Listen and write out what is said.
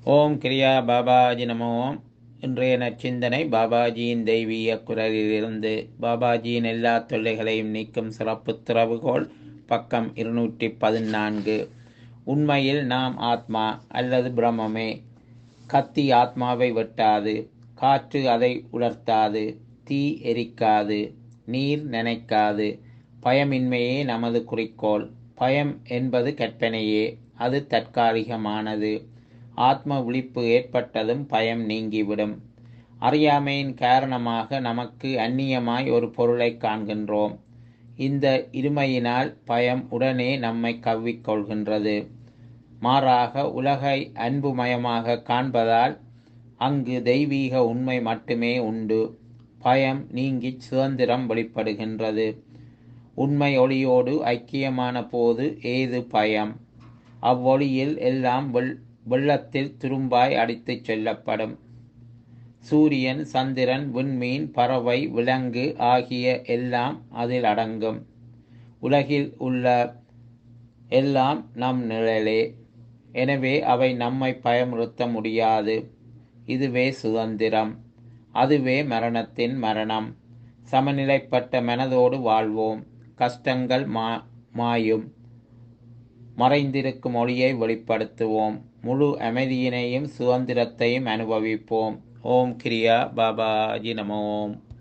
ஓம் கிரியா பாபாஜி நமோ ஓம் இன்றைய நற்சிந்தனை பாபாஜியின் தெய்வீக குரலிலிருந்து பாபாஜியின் எல்லா தொல்லைகளையும் நீக்கும் சிறப்பு திறவுகோல் பக்கம் இருநூற்றி பதினான்கு உண்மையில் நாம் ஆத்மா அல்லது பிரம்மமே கத்தி ஆத்மாவை வெட்டாது காற்று அதை உலர்த்தாது தீ எரிக்காது நீர் நனைக்காது பயமின்மையே நமது குறிக்கோள் பயம் என்பது கற்பனையே அது தற்காலிகமானது ஆத்ம விழிப்பு ஏற்பட்டதும் பயம் நீங்கிவிடும் அறியாமையின் காரணமாக நமக்கு அந்நியமாய் ஒரு பொருளை காண்கின்றோம் இந்த இருமையினால் பயம் உடனே நம்மை கவ்விக்கொள்கின்றது மாறாக உலகை அன்புமயமாக காண்பதால் அங்கு தெய்வீக உண்மை மட்டுமே உண்டு பயம் நீங்கி சுதந்திரம் வெளிப்படுகின்றது உண்மை ஒளியோடு ஐக்கியமான போது ஏது பயம் அவ்வொளியில் எல்லாம் வெள் வெள்ளத்தில் துரும்பாய் அடித்துச் செல்லப்படும் சூரியன் சந்திரன் விண்மீன் பறவை விலங்கு ஆகிய எல்லாம் அதில் அடங்கும் உலகில் உள்ள எல்லாம் நம் நிழலே எனவே அவை நம்மை பயமுறுத்த முடியாது இதுவே சுதந்திரம் அதுவே மரணத்தின் மரணம் சமநிலைப்பட்ட மனதோடு வாழ்வோம் கஷ்டங்கள் மா மாயும் மறைந்திருக்கும் ஒளியை வெளிப்படுத்துவோம் முழு அமைதியினையும் சுதந்திரத்தையும் அனுபவிப்போம் ஓம் கிரியா பாபாஜி நமோம்